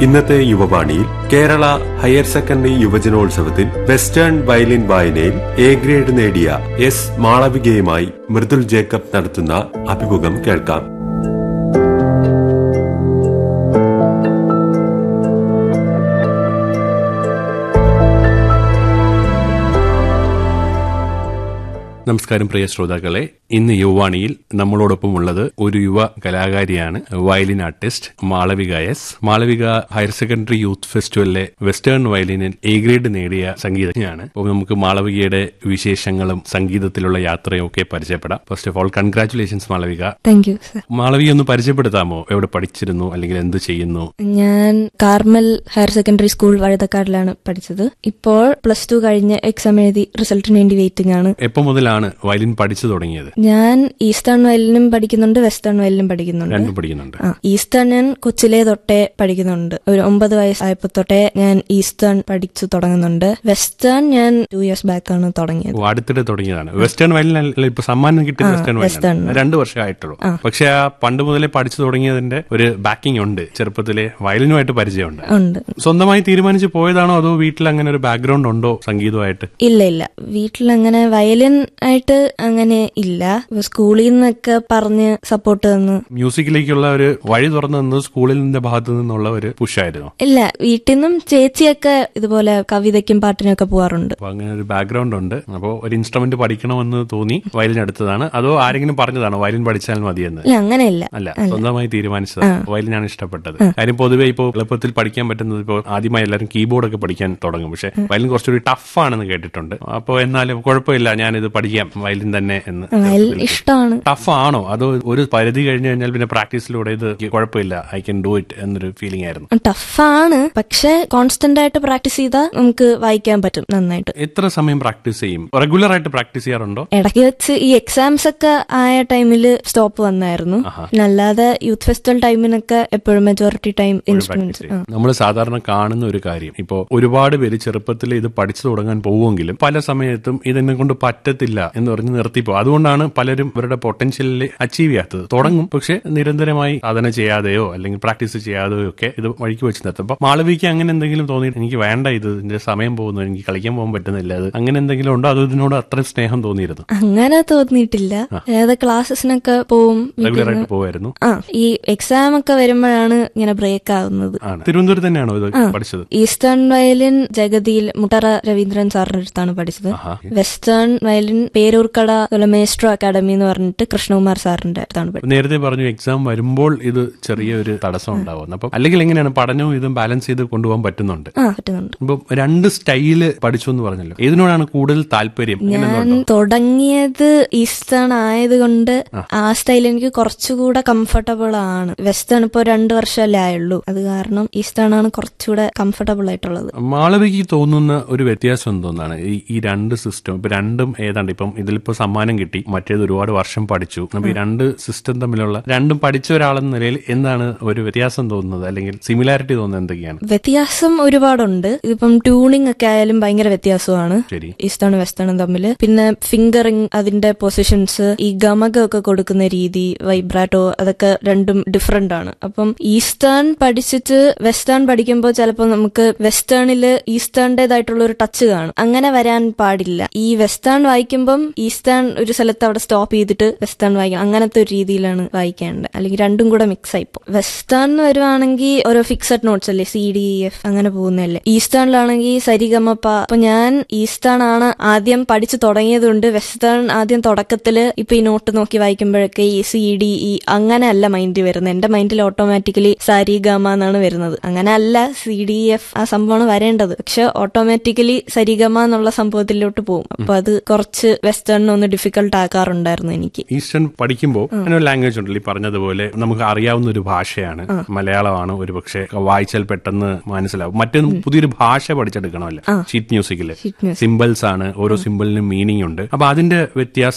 ഇന്നത്തെ യുവവാണിയിൽ Kerala higher secondary യുവജനോത്സവത്തിൽ വെസ്റ്റേൺ വയലിൻ വായനയിൽ എ ഗ്രേഡ് നേടിയ എസ് മാളവികയുമായി മൃദുൽ ജേക്കബ് നടത്തുന്ന അഭിമുഖം കേൾക്കാം നമസ്കാരം പ്രിയ ശ്രോതാക്കളെ ഇന്ന് യുവാണിയിൽ നമ്മളോടൊപ്പം ഉള്ളത് ഒരു യുവ കലാകാരിയാണ് violin artist Malavika S Malavika higher secondary youth ഫെസ്റ്റിവലിലെ വെസ്റ്റേൺ വയലിനിൽ എ ഗ്രേഡ് നേടിയ സംഗീതജ്ഞയാണ് അപ്പോൾ നമുക്ക് മാളവികയുടെ വിശേഷങ്ങളും സംഗീതത്തിലുള്ള യാത്രയും ഒക്കെ പരിചയപ്പെടാം first of all congratulations Malavika thank you sir Malavika ഒന്ന് പരിചയപ്പെടുത്താമോ എവിടെ പഠിച്ചിരുന്നു അല്ലെങ്കിൽ എന്ത് ചെയ്യുന്നു ഞാൻ കാർമൽ ഹയർ സെക്കൻഡറി സ്കൂൾ വഴുതക്കാടിലാണ് പഠിച്ചത് ഇപ്പോൾ പ്ലസ് ടു കഴിഞ്ഞ് എക്സാം എഴുതി റിസൾട്ടിന് വേണ്ടി വെയിറ്റിംഗ് ആണ് എപ്പോ മുതലാണ് വയലിൻ പഠിച്ചു തുടങ്ങിയത് ഞാൻ ഈസ്റ്റേൺ വയലിനും പഠിക്കുന്നുണ്ട് വെസ്റ്റേൺ വയലിനും പഠിക്കുന്നുണ്ട് രണ്ടും പഠിക്കുന്നുണ്ട് ആ ഈസ്റ്റേൺ ഞാൻ കൊച്ചിലെ തൊട്ടേ പഠിക്കുന്നുണ്ട് ഒരു ഒമ്പത് വയസ്സായപ്പോ തൊട്ടേ ഞാൻ ഈസ്റ്റേൺ പഠിച്ചു തുടങ്ങുന്നുണ്ട് വെസ്റ്റേൺ ഞാൻ ടു ഇയേഴ്സ് ബാക്ക് ആണ് തുടങ്ങിയത് ഓ, അടുത്തിടെ തുടങ്ങിയതാണ് വെസ്റ്റേൺ വയലിനല്ല ഇപ്പൊ സമ്മാനം കിട്ടിയ വെസ്റ്റേൺ വെസ്റ്റേൺ. വയലിൻ രണ്ടു വർഷമായിട്ടുള്ളൂ പക്ഷെ ആ പണ്ട് മുതലേ പഠിച്ചു തുടങ്ങിയതിന്റെ ഒരു ബാക്കിംഗ് ഉണ്ട് ചെറുപ്പത്തിലെ വയലിനുമായിട്ട് പരിചയമുണ്ട് ഉണ്ട് സ്വന്തമായി തീരുമാനിച്ച് പോയതാണോ അതോ വീട്ടിൽ അങ്ങനെ ഒരു ബാക്ക്ഗ്രൗണ്ട് ഉണ്ടോ സംഗീതമായിട്ട് ഇല്ല ഇല്ല വീട്ടിൽ അങ്ങനെ വയലിൻ ആയിട്ട് അങ്ങനെ ഇല്ല സ്കൂളിൽ നിന്നൊക്കെ പറഞ്ഞ് സപ്പോർട്ട് തന്നു മ്യൂസിക്കിലേക്കുള്ള ഒരു വഴി തുറന്നു തന്നത് സ്കൂളിന്റെ ഭാഗത്തു നിന്നുള്ള ഒരു പുഷായിരുന്നു ഇല്ല വീട്ടിൽ നിന്നും ചേച്ചിയൊക്കെ ഇതുപോലെ കവിതയ്ക്കും പാട്ടിനൊക്കെ പോവാറുണ്ട് അപ്പൊ അങ്ങനെ ഒരു ബാക്ക്ഗ്രൗണ്ട് ഉണ്ട് അപ്പോൾ ഒരു ഇൻസ്ട്രുമെന്റ് പഠിക്കണമെന്ന് തോന്നി വയലിൻ എടുത്തതാണ് അതോ ആരെങ്കിലും പറഞ്ഞതാണോ വയലിൻ പഠിച്ചാൽ മതിയെന്ന് ഇല്ല അങ്ങനെയില്ല അല്ല സ്വന്തമായി തീരുമാനിച്ചതാണ് വയലിനാണ് ഇഷ്ടപ്പെട്ടത് കാര്യം പൊതുവെ ഇപ്പോൾ എളുപ്പത്തിൽ പഠിക്കാൻ പറ്റുന്നത് ഇപ്പോൾ ആദ്യമായി എല്ലാവരും കീബോർഡ് ഒക്കെ പഠിക്കാൻ തുടങ്ങും പക്ഷെ വയലിൻ കുറച്ചുകൂടി ടഫ് ആണെന്ന് കേട്ടിട്ടുണ്ട് അപ്പോൾ എന്നാലും കുഴപ്പമില്ല ഞാനിത് പഠിക്കാം വയലിൻ തന്നെ എന്ന് വയലിൻ ഇഷ്ടമാണ് ടഫ് ആണോ അതോ ഒരു പരിധി കഴിഞ്ഞു കഴിഞ്ഞാൽ പിന്നെ പ്രാക്ടീസിലൂടെ ഇത് കുഴപ്പമില്ല ഐ കൻ ഡു ഇറ്റ് എന്നൊരു ഫീലിംഗ് ആയിരുന്നു ടഫാണ് പക്ഷെ കോൺസ്റ്റന്റ് ആയിട്ട് പ്രാക്ടീസ് ചെയ്താൽ നമുക്ക് വായിക്കാൻ പറ്റും നന്നായിട്ട് എത്ര സമയം പ്രാക്ടീസ് ചെയ്യും റെഗുലർ ആയിട്ട് പ്രാക്ടീസ് ചെയ്യാറുണ്ടോ ഇടയ്ക്ക് വെച്ച് ഈ എക്സാംസ് ഒക്കെ ആയ ടൈമിൽ സ്റ്റോപ്പ് വന്നായിരുന്നു പിന്നെ അല്ലാതെ യൂത്ത് ഫെസ്റ്റിവൽ ടൈമിനൊക്കെ എപ്പോഴും മെജോറിറ്റി ടൈം ഇൻസ്ട്രുമെന്റ്സ് നമ്മൾ സാധാരണ കാണുന്ന ഒരു കാര്യം ഇപ്പോൾ ഒരുപാട് പേര് ചെറുപ്പത്തിൽ ഇത് പഠിച്ചു തുടങ്ങാൻ പോവുമെങ്കിലും പല സമയത്തും ഇതെന്നെ കൊണ്ട് പറ്റത്തില്ല എന്ന് പറഞ്ഞ് നിർത്തിപ്പോ അതുകൊണ്ടാണ് പലരും ഇവരുടെ പൊട്ടൻഷ്യലിൽ അച്ചീവ് ചെയ്യാത്തത് തുടങ്ങും പക്ഷെ നിരന്തരമായി സാധന ചെയ്യാതെയോ അല്ലെങ്കിൽ പ്രാക്ടീസ് ചെയ്യാതെയോ ഒക്കെ ഇത് വഴിക്ക് വെച്ച് നിർത്തും അപ്പൊ മാളവിക്ക് അങ്ങനെ എന്തെങ്കിലും തോന്നിയിട്ട് എനിക്ക് വേണ്ട ഇത് ഇതിന്റെ സമയം പോകുന്നു എനിക്ക് കളിക്കാൻ പോകാൻ പറ്റുന്നില്ല അത് അങ്ങനെ എന്തെങ്കിലും ഉണ്ടോ അതോ ഇതിനോട് അത്ര സ്നേഹം തോന്നിയിരുന്നു അങ്ങനെ തോന്നിയിട്ടില്ല ഏത് ക്ലാസ്സസിനൊക്കെ പോവും റെഗുലർ ആയിട്ട് പോവായിരുന്നു ആ ഈ എക്സാം ഒക്കെ വരുമ്പോഴാണ് ഇങ്ങനെ ബ്രേക്ക് ആവുന്നത് ആണ് തിരുവനന്തപുരത്ത് തന്നെയാണോ ഇത് പഠിച്ചത് ഈസ്റ്റേൺ വയലിൻ ജഗതിയിൽ മുട്ടറ രവീന്ദ്രൻ സാറിന്റെ അടുത്താണ് പഠിച്ചത് ആഹാ. Western violin Peroorkada maestro academy എന്ന് പറഞ്ഞിട്ട് കൃഷ്ണകുമാർ സാറിന്റെ അടുത്താണ് പഠിച്ചത് നേരത്തെ പറഞ്ഞു എക്സാം വരുമ്പോൾ ഇത് ചെറിയൊരു തടസ്സം ഉണ്ടാവുന്നു അപ്പം അല്ലെങ്കിൽ എങ്ങനെയാണ് പഠനവും ഇതും ബാലൻസ് ചെയ്ത് കൊണ്ടുപോകാൻ പറ്റുന്നുണ്ട് ആ പറ്റുന്നുണ്ട് ഇപ്പം രണ്ട് സ്റ്റൈല് പഠിച്ചു എന്ന് പറഞ്ഞല്ലോ ഏതിനോടാണ് കൂടുതൽ താല്പര്യം ഞാൻ എന്നുണ്ടോ തുടങ്ങിയത് ഈസ്റ്റേൺ ആയതുകൊണ്ട് ആ സ്റ്റൈൽ എനിക്ക് കുറച്ചുകൂടെ കംഫർട്ടബിൾ ആണ് വെസ്റ്റേൺ ഇപ്പൊ രണ്ടു വർഷമല്ലേ ആയുള്ളൂ അത് കാരണം ഈസ്റ്റേൺ ആണ് കുറച്ചുകൂടെ കംഫർട്ടബിൾ ആയിട്ടുള്ളത് മാളവിക്ക് തോന്നുന്ന ഒരു വ്യത്യാസം എന്തോന്നാണ് ഈ ഈ രണ്ട് സിസ്റ്റം ഇപ്പൊ രണ്ടും ഏതാണ്ട് ഇപ്പം ഇതിലിപ്പോ സമ്മാനം കിട്ടി മറ്റേത് ഒരുപാട് വർഷം പഠിച്ചു അപ്പൊ ഈ രണ്ട് സിസ്റ്റം തമ്മിലുള്ള രണ്ടും പഠിച്ച ഒരാളെന്ന നിലയിൽ എന്താണ് ഒരു വ്യത്യാസം തോന്നുന്നത് അല്ലെങ്കിൽ സിമിലാരിറ്റി തോന്നുന്നത് എന്തൊക്കെയാണ് വ്യത്യാസം ഒരുപാടുണ്ട് ഇതിപ്പം ട്യൂണിംഗ് ഒക്കെ ആയാലും ഭയങ്കര വ്യത്യാസമാണ് ശരി ഈസ്റ്റേണും വെസ്റ്റേണും തമ്മിൽ പിന്നെ ഫിംഗറിങ് അതിന്റെ പൊസിഷൻസ് ഈ ഗമകം ഒക്കെ കൊടുക്കുന്ന രീതി വൈബ്രാറ്റോ അതൊക്കെ രണ്ടും ഡിഫറെന്റ് ആണ് അപ്പം ഈസ്റ്റേൺ പഠിച്ചിട്ട് വെസ്റ്റേൺ പഠിക്കുമ്പോൾ ചിലപ്പോൾ നമുക്ക് വെസ്റ്റേണില് ഈസ്റ്റേണിന്റേതായിട്ടുള്ള ഒരു ടച്ച് കാണും അങ്ങനെ വരാൻ പാടില്ല ഈ വെസ്റ്റേൺ വായിക്കുമ്പം ഈസ്റ്റേൺ ഒരു സ്ഥലത്ത് അവിടെ സ്റ്റോപ്പ് ചെയ്തിട്ട് വെസ്റ്റേൺ വായിക്കണം അങ്ങനത്തെ ഒരു രീതിയിലാണ് വായിക്കേണ്ടത് അല്ലെങ്കിൽ രണ്ടും കൂടെ മിക്സ് ആയിപ്പോ വെസ്റ്റേൺ വരുവാണെങ്കിൽ ഓരോ ഫിക്സഡ് നോട്ട്സ് അല്ലേ സി ഡി എഫ് അങ്ങനെ പോകുന്നല്ലേ ഈസ്റ്റേണിലാണെങ്കിൽ സരിഗമപ്പ അപ്പൊ ഞാൻ ഈസ്റ്റേൺ ആണ് ആദ്യം പഠിച്ചു തുടങ്ങിയതുകൊണ്ട് വെസ്റ്റേൺ ആദ്യം തുടക്കത്തില് ഇപ്പൊ ഈ നോട്ട് നോക്കി വായിക്കുമ്പോഴൊക്കെ ഈ സി ഡി ഇ അങ്ങനെ അല്ല മൈൻഡിൽ വരുന്നത് എന്റെ മൈൻഡിൽ ഓട്ടോമാറ്റിക്കലി സാരി ഗമ എന്നാണ് വരുന്നത് അങ്ങനെ അല്ല സി ഡി എഫ് ആ സംഭവമാണ് വരേണ്ടത് പക്ഷെ ഓട്ടോമാറ്റിക്കലി സരിഗമ എന്നുള്ള സംഭവത്തിലോട്ട് പോകും അപ്പൊ അത് കുറച്ച് വെസ്റ്റേണിന് ഒന്ന് ഡിഫിക്കൽട്ട് ആക്കാറുണ്ടായിരുന്നു എനിക്ക് ഈസ്റ്റേൺ പഠിക്കുമ്പോൾ അങ്ങനെ ഒരു ലാംഗ്വേജ് ഉണ്ടല്ലോ ഈ പറഞ്ഞതുപോലെ നമുക്ക് അറിയാവുന്ന ഒരു ഭാഷയാണ് മലയാളമാണ് ഒരു പക്ഷേ വായിച്ചാൽ പെട്ടെന്ന് മനസ്സിലാവും മറ്റൊരു പുതിയൊരു ഭാഷ പഠിച്ചെടുക്കണമല്ലോ ഷീറ്റ് മ്യൂസിക്കില് Sheet music. സിമ്പിൾസ് ആണ് ഓരോ സിമ്പിളിനും മീനിങ് ഉണ്ട് അപ്പൊ അതിന്റെ വ്യത്യാസം